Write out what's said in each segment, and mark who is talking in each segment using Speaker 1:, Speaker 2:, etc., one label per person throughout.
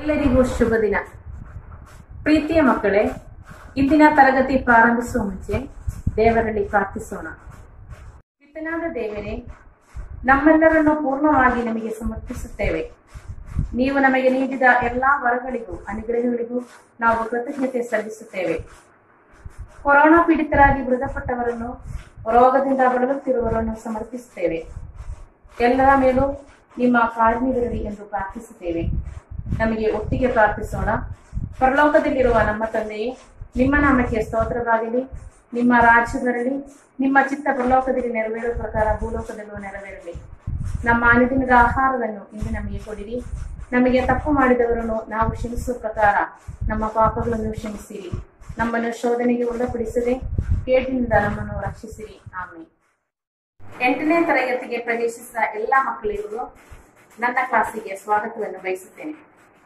Speaker 1: ಎಲ್ಲರಿಗೂ ಶುಭ ದಿನ ಪ್ರೀತಿಯ ಮಕ್ಕಳೇ ಇಂದಿನ ತರಗತಿ ಪ್ರಾರಂಭಿಸುವ ಮುಂಚೆ ದೇವರಲ್ಲಿ ಪ್ರಾರ್ಥಿಸೋಣ ಪಿತನಾದ ದೇವರೇ ನಮ್ಮೆಲ್ಲರನ್ನು ಪೂರ್ಣವಾಗಿ ನಮಗೆ ಸಮರ್ಪಿಸುತ್ತೇವೆ ನೀವು ನಮಗೆ ನೀಡಿದ ಎಲ್ಲಾ ವರಗಳಿಗೂ ಅನುಗ್ರಹಗಳಿಗೂ ನಾವು ಕೃತಜ್ಞತೆ ಸಲ್ಲಿಸುತ್ತೇವೆ ಕೊರೋನಾ ಪೀಡಿತರಾಗಿ ಮೃತಪಟ್ಟವರನ್ನು ರೋಗದಿಂದ ಬಳಲುತ್ತಿರುವವರನ್ನು ಸಮರ್ಪಿಸುತ್ತೇವೆ ಎಲ್ಲರ ಮೇಲೂ ನಿಮ್ಮ ಕಾಳಜಿವಿರಲಿ ಎಂದು ಪ್ರಾರ್ಥಿಸುತ್ತೇವೆ ನಮಗೆ ಒಟ್ಟಿಗೆ ಪ್ರಾರ್ಥಿಸೋಣ ಪರಲೋಕದಲ್ಲಿರುವ ನಮ್ಮ ತಂದೆಯೇ ನಿಮ್ಮ ನಾಮಕ್ಕೆ ಸ್ತೋತ್ರವಾಗಲಿ ನಿಮ್ಮ ರಾಜ್ಯದರಲ್ಲಿ ನಿಮ್ಮ ಚಿತ್ತ ಪರಲೋಕದಲ್ಲಿ ನೆರವೇರುವ ಪ್ರಕಾರ ಭೂಲೋಕದಲ್ಲೂ ನೆರವೇರಲಿ ನಮ್ಮ ಅನುದಿನದ ಆಹಾರವನ್ನು ಇಂದು ನಮಗೆ ಕೊಡಿರಿ ನಮಗೆ ತಪ್ಪು ಮಾಡಿದವರನ್ನು ನಾವು ಕ್ಷಮಿಸುವ ಪ್ರಕಾರ ನಮ್ಮ ಪಾಪಗಳನ್ನು ಕ್ಷಮಿಸಿರಿ ನಮ್ಮನ್ನು ಶೋಧನೆಗೆ ಒಳಪಡಿಸದೆ ಕೇಟಿನಿಂದ ನಮ್ಮನ್ನು ರಕ್ಷಿಸಿರಿ ಆಮೇಲೆ ಎಂಟನೇ ತರಗತಿಗೆ ಪ್ರವೇಶಿಸಿದ ಎಲ್ಲಾ ಮಕ್ಕಳಿಗೂ ನನ್ನ ಕ್ಲಾಸಿಗೆ ಸ್ವಾಗತವನ್ನು ಬಯಸುತ್ತೇನೆ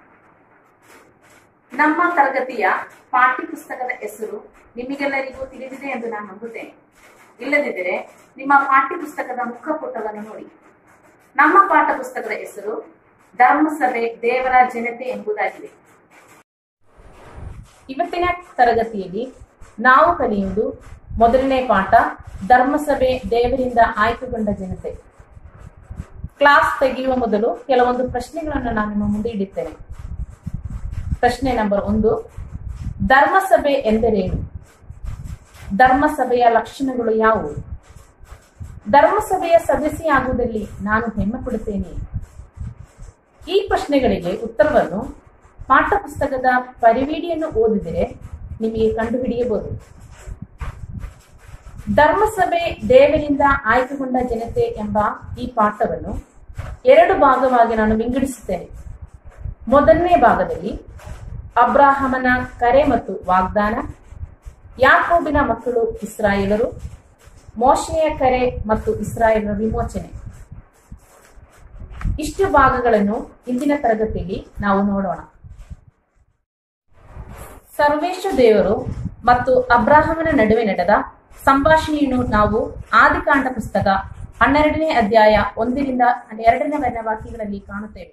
Speaker 1: ನಮ್ಮ ತರಗತಿಯ ಪಾಠ್ಯ ಪುಸ್ತಕದ ಹೆಸರು ನಿಮಗೆಲ್ಲರಿಗೂ ತಿಳಿದಿದೆ ಎಂದು ನಾನು ನಂಬುತ್ತೇನೆ ಇಲ್ಲದಿದ್ದರೆ ನಿಮ್ಮ ಪಾಠ್ಯ ಪುಸ್ತಕದ ಮುಖಪುಟವನ್ನು ನೋಡಿ ನಮ್ಮ ಪಾಠ ಪುಸ್ತಕದ ಹೆಸರು ಧರ್ಮಸಭೆ ದೇವರ ಜನತೆ ಎಂಬುದಾಗಿದೆ ಇವತ್ತಿನ ತರಗತಿಯಲ್ಲಿ ನಾವು ಕಲಿಯುವುದು ಮೊದಲನೇ ಪಾಠ ಧರ್ಮಸಭೆ ದೇವರಿಂದ ಆಯ್ಕೆಗೊಂಡ ಜನತೆ ಕ್ಲಾಸ್ ತೆಗೆಯುವ ಮೊದಲು ಕೆಲವೊಂದು ಪ್ರಶ್ನೆಗಳನ್ನು ನಾನು ನಿಮ್ಮ ಮುಂದೆ ಇಡುತ್ತೇನೆ ಪ್ರಶ್ನೆ ನಂಬರ್ ಒಂದು ಧರ್ಮಸಭೆ ಎಂದರೇನು ಧರ್ಮಸಭೆಯ ಲಕ್ಷಣಗಳು ಯಾವುವು ಧರ್ಮಸಭೆಯ ಸದಸ್ಯೆಯಾಗುವುದರಲ್ಲಿ ನಾನು ಹೆಮ್ಮೆ ಪಡುತ್ತೇನೆ ಈ ಪ್ರಶ್ನೆಗಳಿಗೆ ಉತ್ತರವನ್ನು ಪಾಠ ಪುಸ್ತಕದ ಪರಿವಿಡಿಯನ್ನು ಓದಿದರೆ ನಿಮಗೆ ಕಂಡುಹಿಡಿಯಬಹುದು ಧರ್ಮಸಭೆ ದೇವರಿಂದ ಆಯ್ಕೆಗೊಂಡ ಜನತೆ ಎಂಬ ಈ ಪಾಠವನ್ನು ಎರಡು ಭಾಗವಾಗಿ ನಾನು ವಿಂಗಡಿಸುತ್ತೇನೆ ಮೊದಲನೇ ಭಾಗದಲ್ಲಿ ಅಬ್ರಾಹಮನ ಕರೆ ಮತ್ತು ವಾಗ್ದಾನ ಯಾಕೋಬಿನ ಮಕ್ಕಳು ಇಸ್ರಾಯೇಲರು ಮೋಶೆಯ ಕರೆ ಮತ್ತು ಇಸ್ರಾಯೇಲರ ವಿಮೋಚನೆ ಇಷ್ಟು ಭಾಗಗಳನ್ನು ಇಂದಿನ ತರಗತಿಯಲ್ಲಿ ನಾವು ನೋಡೋಣ ಸರ್ವೇಶ ದೇವರು ಮತ್ತು ಅಬ್ರಾಹಮನ ನಡುವೆ ನಡೆದ ಸಂಭಾಷಣೆಯನ್ನು ನಾವು ಆದಿಕಾಂಡ ಪುಸ್ತಕ ಹನ್ನೆರಡನೇ ಅಧ್ಯಾಯ ಒಂದರಿಂದ ಎರಡನೇ ವರ್ಣ ವಾಕ್ಯಗಳಲ್ಲಿ ಕಾಣುತ್ತೇವೆ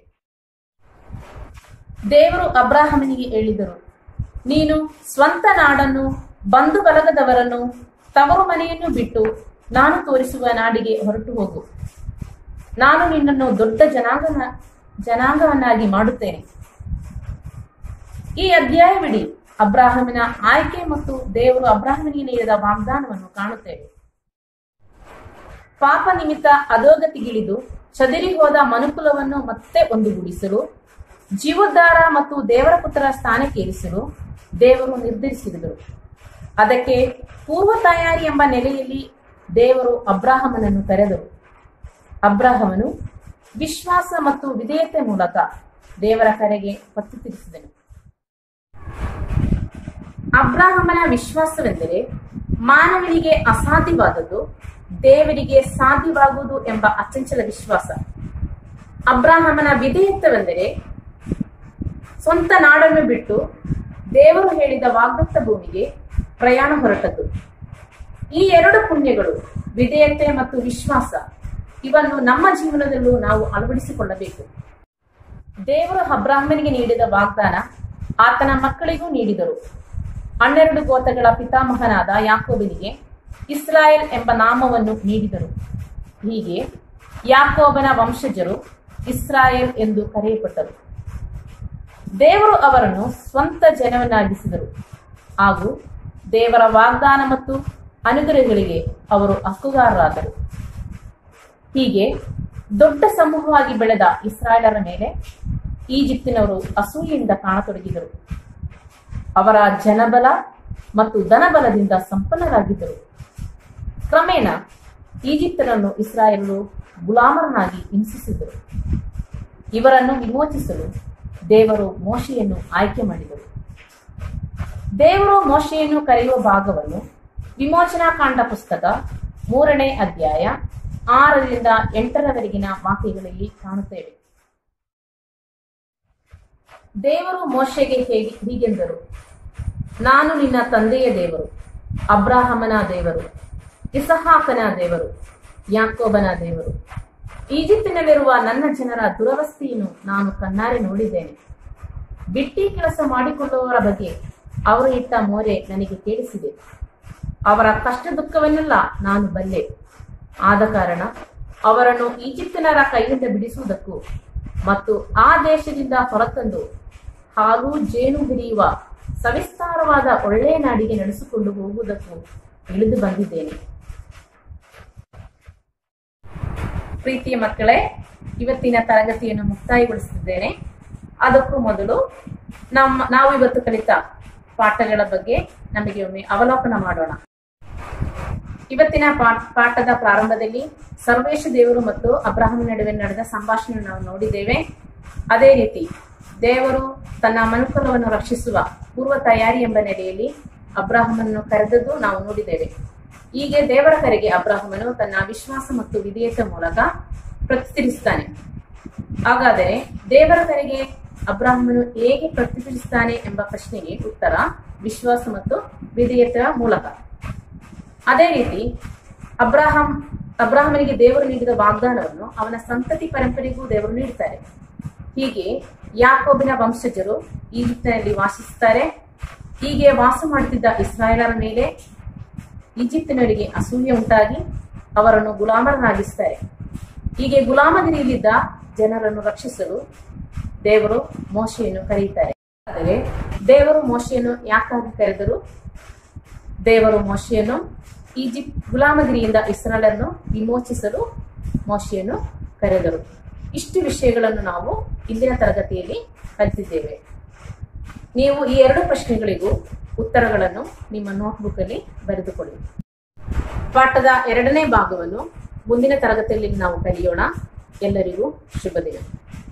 Speaker 1: ದೇವರು ಅಬ್ರಾಹಮನಿಗೆ ಹೇಳಿದರು ನೀನು ಸ್ವಂತ ನಾಡನ್ನು ಬಂಧು ಬಲಗದವರನ್ನು ತವರು ಮನೆಯನ್ನು ಬಿಟ್ಟು ನಾನು ತೋರಿಸುವ ನಾಡಿಗೆ ಹೊರಟು ಹೋಗು ನಾನು ನಿನ್ನನ್ನು ದೊಡ್ಡ ಜನಾಂಗ ಜನಾಂಗವನ್ನಾಗಿ ಮಾಡುತ್ತೇನೆ ಈ ಅಧ್ಯಾಯವಿಡಿ ಅಬ್ರಾಹಮಿನ ಆಯ್ಕೆ ಮತ್ತು ದೇವರು ಅಬ್ರಾಹಮಿನಿಗೆ ನೀಡಿದ ವಾಗ್ದಾನವನ್ನು ಕಾಣುತ್ತೇವೆ ಪಾಪ ನಿಮಿತ್ತ ಅಧೋಗತಿಗಿಳಿದು ಚದಿರಿ ಹೋದ ಮನುಕುಲವನ್ನು ಮತ್ತೆ ಒಂದುಗೂಡಿಸಲು ಜೀವೋದ್ಧಾರ ಮತ್ತು ದೇವರ ಪುತ್ರರ ಸ್ಥಾನಕ್ಕೇರಿಸಲು ದೇವರು ನಿರ್ಧರಿಸಿದರು ಅದಕ್ಕೆ ಪೂರ್ವ ತಯಾರಿ ಎಂಬ ನೆಲೆಯಲ್ಲಿ ದೇವರು ಅಬ್ರಾಹಮನನ್ನು ಕರೆದರು ಅಬ್ರಾಹಮನು ವಿಶ್ವಾಸ ಮತ್ತು ವಿಧೇಯತೆ ಮೂಲಕ ದೇವರ ಕರೆಗೆ ಪತ್ತು ತಿರುಗಿಸಿದನು ಅಬ್ರಾಹಮನ ವಿಶ್ವಾಸವೆಂದರೆ ಮಾನವನಿಗೆ ಅಸಾಧ್ಯವಾದದ್ದು ದೇವರಿಗೆ ಸಾಧ್ಯವಾಗುವುದು ಎಂಬ ಅಚಂಚಲ ವಿಶ್ವಾಸ ಅಬ್ರಾಹಮನ ವಿಧೇಯತ್ವವೆಂದರೆ ಸ್ವಂತ ನಾಡನ್ನು ಬಿಟ್ಟು ದೇವರು ಹೇಳಿದ ವಾಗ್ದತ್ತ ಭೂಮಿಗೆ ಪ್ರಯಾಣ ಹೊರಟದ್ದು ಈ ಎರಡು ಪುಣ್ಯಗಳು ವಿಧೇಯತೆ ಮತ್ತು ವಿಶ್ವಾಸ ಇವನ್ನು ನಮ್ಮ ಜೀವನದಲ್ಲೂ ನಾವು ಅಳವಡಿಸಿಕೊಳ್ಳಬೇಕು ದೇವರು ಅಬ್ರಾಹ್ಮನಿಗೆ ನೀಡಿದ ವಾಗ್ದಾನ ಆತನ ಮಕ್ಕಳಿಗೂ ನೀಡಿದರು ಹನ್ನೆರಡು ಗೋತಗಳ ಪಿತಾಮಹನಾದ ಯಾಕೋಬನಿಗೆ ಇಸ್ರಾಯೇಲ್ ಎಂಬ ನಾಮವನ್ನು ನೀಡಿದರು ಹೀಗೆ ಯಾಕೋಬನ ವಂಶಜರು ಇಸ್ರಾಯೇಲ್ ಎಂದು ಕರೆಯಲ್ಪಟ್ಟರು ದೇವರು ಅವರನ್ನು ಸ್ವಂತ ಜನವನ್ನಾಗಿಸಿದರು ಹಾಗೂ ದೇವರ ವಾಗ್ದಾನ ಮತ್ತು ಅನುಗ್ರಹಗಳಿಗೆ ಅವರು ಹಕ್ಕುಗಾರರಾದರು ಹೀಗೆ ದೊಡ್ಡ ಸಮೂಹವಾಗಿ ಬೆಳೆದ ಇಸ್ರಾಯೇಲರ ಮೇಲೆ ಈಜಿಪ್ತಿನವರು ಅಸೂಯೆಯಿಂದ ಕಾಣತೊಡಗಿದರು ಅವರ ಜನಬಲ ಮತ್ತು ಧನಬಲದಿಂದ ಸಂಪನ್ನರಾಗಿದ್ದರು ಕ್ರಮೇಣ ಈಜಿಪ್ತರನ್ನು ಇಸ್ರಾಯೇಲರು ಗುಲಾಮರನ್ನಾಗಿ ಹಿಂಸಿಸಿದರು ಇವರನ್ನು ವಿಮೋಚಿಸಲು ದೇವರು ಮೋಶೆಯನ್ನು ಆಯ್ಕೆ ಮಾಡಿದರು ದೇವರು ಮೋಶೆಯನ್ನು ಕರೆಯುವ ಭಾಗವನ್ನು ವಿಮೋಚನಾ ಕಾಂಡ ಪುಸ್ತಕ ಮೂರನೇ ಅಧ್ಯಾಯ ಆರರಿಂದ ಎಂಟರವರೆಗಿನ ವಾಕ್ಯಗಳಲ್ಲಿ ಕಾಣುತ್ತೇವೆ ದೇವರು ಮೋಶೆಗೆ ಹೇಗೆ ಹೀಗೆಂದರು ನಾನು ನಿನ್ನ ತಂದೆಯ ದೇವರು ಅಬ್ರಾಹಮನ ದೇವರು ಇಸಹಾಕನ ದೇವರು ಯಾಕೋಬನ ದೇವರು ಈಜಿಪ್ತಿನಲ್ಲಿರುವ ನನ್ನ ಜನರ ದುರವಸ್ಥೆಯನ್ನು ನಾನು ಕಣ್ಣಾರೆ ನೋಡಿದ್ದೇನೆ ಬಿಟ್ಟಿ ಕೆಲಸ ಮಾಡಿಕೊಳ್ಳುವವರ ಬಗ್ಗೆ ಅವರು ಇಟ್ಟ ಮೋರೆ ನನಗೆ ಕೇಳಿಸಿದೆ ಅವರ ಕಷ್ಟ ದುಃಖವನ್ನೆಲ್ಲ ನಾನು ಬಲ್ಲೆ ಆದ ಕಾರಣ ಅವರನ್ನು ಈಜಿಪ್ತಿನರ ಕೈಯಿಂದ ಬಿಡಿಸುವುದಕ್ಕೂ ಮತ್ತು ಆ ದೇಶದಿಂದ ಹೊರತಂದು ಹಾಲು ಜೇನು ಬಿರಿಯುವ ಸವಿಸ್ತಾರವಾದ ಒಳ್ಳೆಯ ನಾಡಿಗೆ ನಡೆಸಿಕೊಂಡು ಹೋಗುವುದಕ್ಕೂ ಇಳಿದು ಬಂದಿದ್ದೇನೆ ಪ್ರೀತಿಯ ಮಕ್ಕಳೇ ಇವತ್ತಿನ ತರಗತಿಯನ್ನು ಮುಕ್ತಾಯಗೊಳಿಸುತ್ತಿದ್ದೇನೆ ಅದಕ್ಕೂ ಮೊದಲು ನಮ್ಮ ನಾವು ಇವತ್ತು ಕಲಿತ ಪಾಠಗಳ ಬಗ್ಗೆ ನಮಗೆ ಒಮ್ಮೆ ಅವಲೋಕನ ಮಾಡೋಣ ಇವತ್ತಿನ ಪಾಠ ಪಾಠದ ಪ್ರಾರಂಭದಲ್ಲಿ ಸರ್ವೇಶ ದೇವರು ಮತ್ತು ಅಬ್ರಾಹಂ ನಡುವೆ ನಡೆದ ಸಂಭಾಷಣೆ ನಾವು ನೋಡಿದ್ದೇವೆ ಅದೇ ರೀತಿ ದೇವರು ತನ್ನ ಮನುಕುಲವನ್ನು ರಕ್ಷಿಸುವ ಪೂರ್ವ ತಯಾರಿ ಎಂಬ ನೆಲೆಯಲ್ಲಿ ಅಬ್ರಾಹಮನನ್ನು ಕರೆದದ್ದು ನಾವು ನೋಡಿದ್ದೇವೆ ಹೀಗೆ ದೇವರ ಕರೆಗೆ ಅಬ್ರಾಹಮನು ತನ್ನ ವಿಶ್ವಾಸ ಮತ್ತು ವಿಧೇಯತೆ ಮೂಲಕ ಪ್ರತಿಕ್ರಿಯಿಸುತ್ತಾನೆ ಹಾಗಾದರೆ ದೇವರ ಕರೆಗೆ ಅಬ್ರಾಹ್ಮನು ಹೇಗೆ ಪ್ರತಿಕ್ರಿಯಿಸುತ್ತಾನೆ ಎಂಬ ಪ್ರಶ್ನೆಗೆ ಉತ್ತರ ವಿಶ್ವಾಸ ಮತ್ತು ವಿಧೇಯತೆಯ ಮೂಲಕ ಅದೇ ರೀತಿ ಅಬ್ರಾಹಂ ಅಬ್ರಾಹಮನಿಗೆ ದೇವರು ನೀಡಿದ ವಾಗ್ದಾನವನ್ನು ಅವನ ಸಂತತಿ ಪರಂಪರೆಗೂ ದೇವರು ನೀಡುತ್ತಾರೆ ಹೀಗೆ ಯಾಕೋಬಿನ ವಂಶಜರು ಈಜಿಪ್ತಿನಲ್ಲಿ ವಾಸಿಸುತ್ತಾರೆ ಹೀಗೆ ವಾಸ ಮಾಡುತ್ತಿದ್ದ ಇಸ್ರಾಯೇಲರ ಮೇಲೆ ಈಜಿಪ್ತಿನವರಿಗೆ ಅಸೂಯೆ ಉಂಟಾಗಿ ಅವರನ್ನು ಗುಲಾಮರನ್ನಾಗಿಸುತ್ತಾರೆ ಹೀಗೆ ಗುಲಾಮಗಿರಿಯಲ್ಲಿದ್ದ ಜನರನ್ನು ರಕ್ಷಿಸಲು ದೇವರು ಮೋಶೆಯನ್ನು ಕರೆಯುತ್ತಾರೆ ಆದರೆ ದೇವರು ಮೋಶೆಯನ್ನು ಯಾಕಾಗಿ ಕರೆದರು ದೇವರು ಮೋಶೆಯನ್ನು ಈಜಿಪ್ಟ್ ಗುಲಾಮಗಿರಿಯಿಂದ ಇಸ್ರಾಲನ್ನು ವಿಮೋಚಿಸಲು ಮೋಶೆಯನ್ನು ಕರೆದರು ಇಷ್ಟು ವಿಷಯಗಳನ್ನು ನಾವು ಇಂದಿನ ತರಗತಿಯಲ್ಲಿ ಕಲಿತಿದ್ದೇವೆ ನೀವು ಈ ಎರಡು ಪ್ರಶ್ನೆಗಳಿಗೂ ಉತ್ತರಗಳನ್ನು ನಿಮ್ಮ ನೋಟ್ಬುಕ್ ಅಲ್ಲಿ ಬರೆದುಕೊಳ್ಳಿ ಪಾಠದ ಎರಡನೇ ಭಾಗವನ್ನು ಮುಂದಿನ ತರಗತಿಯಲ್ಲಿ ನಾವು ಕಲಿಯೋಣ ಎಲ್ಲರಿಗೂ ಶುಭ ದಿನ